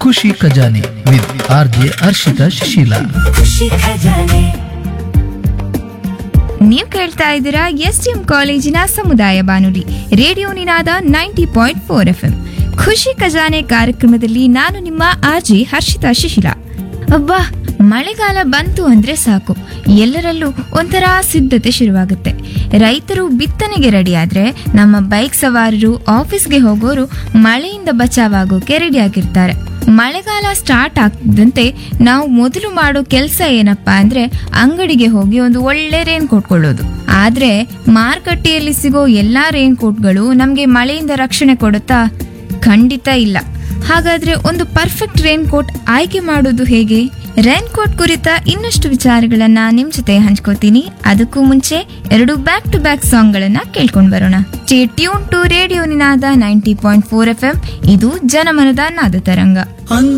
ಖುಷಿ ಖಜಾನೆ with R J Harshitha Shisheela ಖುಷಿ ಖಜಾನೆ ನೀವು ಕೇಳ್ತಾ ಇದ್ದೀರಾ ಎಸ್ ಡಿ ಎಂ ಕಾಲೇಜಿನ ಸಮುದಾಯ ಬಾನುಲಿ radio Ninaada ninety point four F M ಖುಷಿ ಖಜಾನೆ ಕಾರ್ಯಕ್ರಮದಲ್ಲಿ ನಾನು ನಿಮ್ಮ ಆರ್ಜಿ ಹರ್ಷಿತಾ ಶಿಶಿಲ ಅಬ್ಬಾ ಮಳೆಗಾಲ ಬಂತು ಅಂದ್ರೆ ಸಾಕು ಎಲ್ಲರಲ್ಲೂ ಒಂಥರ ಸಿದ್ಧತೆ ಶುರುವಾಗುತ್ತೆ ರೈತರು ಬಿತ್ತನೆಗೆ ರೆಡಿ ಆದ್ರೆ ನಮ್ಮ ಬೈಕ್ ಸವಾರರು ಆಫೀಸ್ಗೆ ಹೋಗೋರು ಮಳೆಯಿಂದ ಬಚಾವಾಗೋಕೆ ರೆಡಿ ಆಗಿರ್ತಾರೆ ಮಳೆಗಾಲ ಸ್ಟಾರ್ಟ್ ಆಗ್ತಿದ್ದಂತೆ ನಾವು ಮೊದಲು ಮಾಡೋ ಕೆಲಸ ಏನಪ್ಪಾ ಅಂದ್ರೆ ಅಂಗಡಿಗೆ ಹೋಗಿ ಒಂದು ಒಳ್ಳೆ ರೇನ್ ಕೋಟ್ ಕೊಳ್ಳೋದು ಆದ್ರೆ ಮಾರುಕಟ್ಟೆಯಲ್ಲಿ ಸಿಗೋ ಎಲ್ಲಾ ರೇನ್ ಕೋಟ್ಗಳು ನಮ್ಗೆ ಮಳೆಯಿಂದ ರಕ್ಷಣೆ ಕೊಡುತ್ತಾ ಖಂಡಿತ ಇಲ್ಲ ಹಾಗಾದ್ರೆ ಒಂದು ಪರ್ಫೆಕ್ಟ್ ರೇನ್ ಕೋಟ್ ಆಯ್ಕೆ ಮಾಡೋದು ಹೇಗೆ ರೇನ್ ಕೋಟ್ ಕುರಿತ ಇನ್ನಷ್ಟು ವಿಚಾರಗಳನ್ನ ನಿಮ್ ಜೊತೆ ಹಂಚ್ಕೋತೀನಿ ಅದಕ್ಕೂ ಮುಂಚೆ ಎರಡು ಬ್ಯಾಕ್ ಟು ಬ್ಯಾಕ್ ಸಾಂಗ್ ಗಳನ್ನ ಕೇಳ್ಕೊಂಡ್ ಬರೋಣ stay tune to radio Ninaada ninety point four F M ಇದು ಜನಮನದ ನಾದ ತರಂಗ